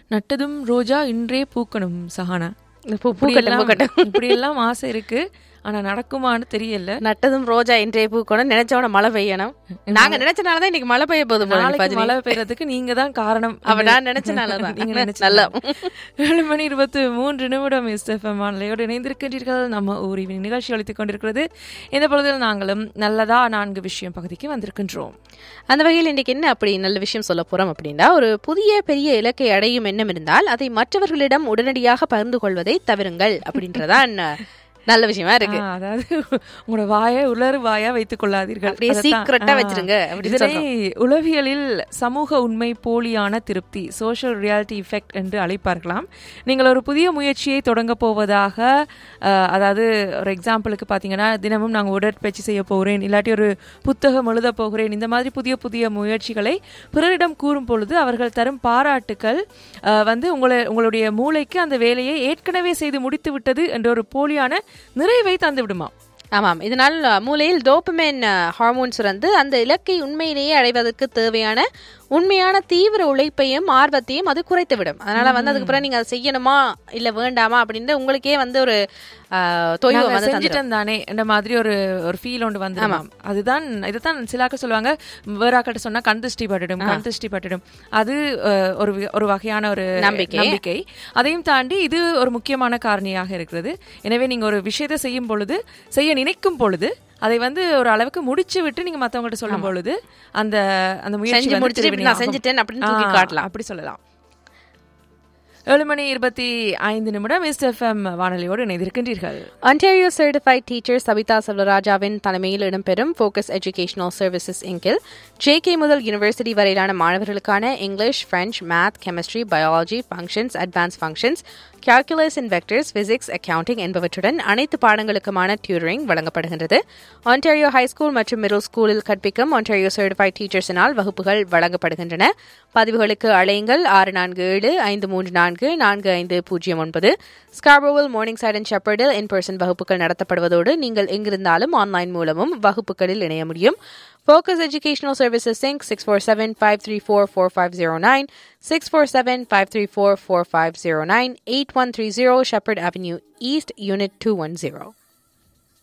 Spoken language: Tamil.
நட்டதும் ரோஜா இன்றே பூக்கணும் சஹானா பூ பூக்கட்டும் பூக்கட்டும் இப்படி எல்லாம் ஆசை இருக்கு ஆனா நடக்குமான்னு தெரியல நட்டதும் ரோஜா இன்றைய பூக்கணும் நினைச்சவன மழை பெய்யணும் நாங்க நினைச்சனாலதான் இன்னைக்கு மழை பெய்ய போகுது போல நாளைக்கு பஜினி. மழை பெய்யறதுக்கு நீங்க தான் காரணம் அவ நான் நினைச்சனாலதான். நீங்க நல்லா. நினைச்சனால ஏழு மணி இருபத்தி மூன்று நிமிடம் எஸ்எஃப்எம் வானிலையோடு இணைந்திருக்கின்றீர்கள் நம்ம ஊரின் நிகழ்ச்சி அளித்துக் கொண்டிருக்கிறது இந்த பொழுதில் நாங்களும் நல்லதா நான்கு விஷயம் பகுதிக்கு வந்திருக்கின்றோம் அந்த வகையில் இன்னைக்கு என்ன அப்படி நல்ல விஷயம் சொல்ல போறோம் அப்படின்னா ஒரு புதிய பெரிய இலக்கை அடையும் எண்ணம் இருந்தால் அதை மற்றவர்களிடம் உடனடியாக பகிர்ந்து கொள்வதை தவிருங்கள் அப்படின்றதான் நல்ல விஷயமா இருக்கு ஆ, அதாவது உங்களோட வாயை உலர் வாயா வைத்துக் கொள்ளாதீர்கள் அப்படியே அதைத்தான். secret ஆ ஆ. வச்சிருங்க அப்படின்னு இதனை உளவியலில் சமூக உண்மை போலியான திருப்தி சோஷியல் ரியாலிட்டி எஃபெக்ட் என்று அழைப்பார்களாம் நீங்கள் ஒரு புதிய முயற்சியை தொடங்க போவதாக அஹ், அதாவது ஒரு எக்ஸாம்பிளுக்கு பார்த்தீங்கன்னா தினமும் நாங்கள் உடற்பயிற்சி செய்ய போகிறேன் இல்லாட்டி ஒரு புத்தகம் எழுத போகிறேன் இந்த மாதிரி புதிய புதிய முயற்சிகளை பிறரிடம் கூறும் பொழுது அவர்கள் தரும் பாராட்டுக்கள் அஹ், வந்து உங்களை உங்களுடைய மூளைக்கு அந்த வேலையை ஏற்கனவே செய்து முடித்து விட்டது என்ற ஒரு போலியான நிறைவை தந்து விடுமா ஆமாம் இதனால் அஹ், மூளையில் டோப்பமைன் ஹார்மோன் சுரந்து அந்த இலக்கை உண்மையிலேயே அடைவதற்கு தேவையான உண்மையான தீவிர உழைப்பையும் ஆர்வத்தையும் அது குறைத்து விடும் அதனால வந்து அதுக்கப்புறம் நீங்க அதை செய்யணுமா இல்ல வேண்டாமா அப்படின்னு உங்களுக்கே வந்து ஒரு அஹ், தொய்வு நாங்க வந்து தந்துடும். செஞ்சுட்டோம் தானே இந்த மாதிரி ஒரு ஒரு ஃபீல் ஒன்று வந்து அதுதான் இதுதான் சிலாக்க சொல்லுவாங்க வேறாக்கிட்ட சொன்னா கண் திருஷ்டி பட்டுடும் கண் திருஷ்டி பட்டுடும் அது அஹ், ஒரு வி- ஒரு வகையான ஒரு நம்பிக்கை. நம்பிக்கை அதையும் தாண்டி இது ஒரு முக்கியமான காரணியாக இருக்கிறது எனவே நீங்க ஒரு விஷயத்தை செய்யும் பொழுது செய்ய நினைக்கும் பொழுது அதை வந்து ஒரு அளவுக்கு முடிச்சு விட்டு நீங்க மத்தவங்ககிட்ட சொல்லும் பொழுது அந்த அந்த முயற்சி செஞ்சு வந்து முடிச்சுட்டு திருவினை நான் ஆகும். செஞ்சுட்டேன் அப்படின்னு தூக்கி ஆ, காட்டலாம். அப்படி சொல்லலாம் ஏழு மணி இருபத்தி ஐந்து நிமிடம் எஸ்எஃப்எம் வானொலியோடு இணைந்திருக்கின்றீர்கள் Ontario Certified Teacher சபிதா செல்வராஜாவின் தலைமையில் இடம்பெறும் ஃபோக்கஸ் எஜுகேஷனல் சர்வீசஸ் இங்கில் ஜேகே முதல் யூனிவர்சிட்டி வரையிலான மாணவர்களுக்கான English French math chemistry biology functions advance functions calculus and vectors physics accounting என்பவற்றுடன் அனைத்து பாடங்களுக்குமான டியூரிங் வழங்கப்படுகின்றது ஆன்டாரியோ ஹை ஸ்கூல் மற்றும் மிடில் ஸ்கூலில் கற்பிக்கும் ஆன்டாரியோ சர்டிஃபைட் டீச்சர்ஸினால் வகுப்புகள் வழங்கப்படுகின்றன பதிவுகளுக்கு அழையுங்கள் ஆறு நான்கு ஏழு ஐந்து மூன்று நான்கு நான்கு ஐந்து பூஜ்ஜியம் ஒன்பது ஸ்கார்போவில் மார்னிங் சைட் அண்ட் ஷெப்பர்டில் இன் பர்சன் வகுப்புகள் நடத்தப்படுவதோடு நீங்கள் எங்கிருந்தாலும் ஆன்லைன் மூலமும் வகுப்புகளில் இணைய முடியும் Focus Educational Services Inc. 647-534-4509, 647-534-4509, 8130 Shepherd Avenue East, Unit 210.